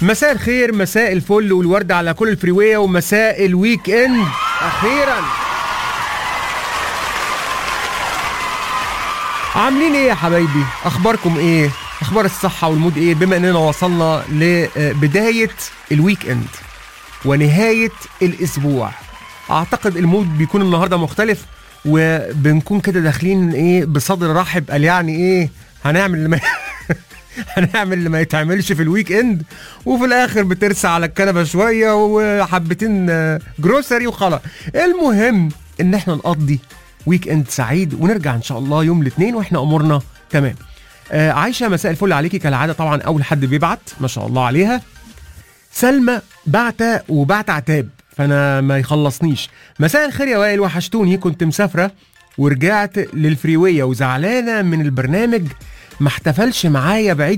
مساء الخير مساء الفل والورد على كل الفريوية ومساء الويك اند اخيرا عاملين ايه يا حبايبي اخباركم ايه اخبار الصحة والمود ايه بما اننا وصلنا لبداية الويك اند ونهاية الاسبوع اعتقد المود بيكون النهاردة مختلف وبنكون كده داخلين ايه بصدر رحب قال يعني ايه هنعمل اللي ما هنعمل اللي ما يتعملش في الويك اند وفي الاخر بترسى على الكنبه شويه وحبتين آه، جروسري وخلاص المهم ان احنا نقضي ويك اند سعيد ونرجع ان شاء الله يوم الاثنين واحنا امورنا تمام آه عايشه مساء الفل عليكي كالعاده طبعا اول حد بيبعت ما شاء الله عليها سلمى بعتة وبعت عتاب فانا ما يخلصنيش مساء الخير يا وائل وحشتوني كنت مسافره ورجعت للفريوية وزعلانه من البرنامج ما احتفلش معايا بعيد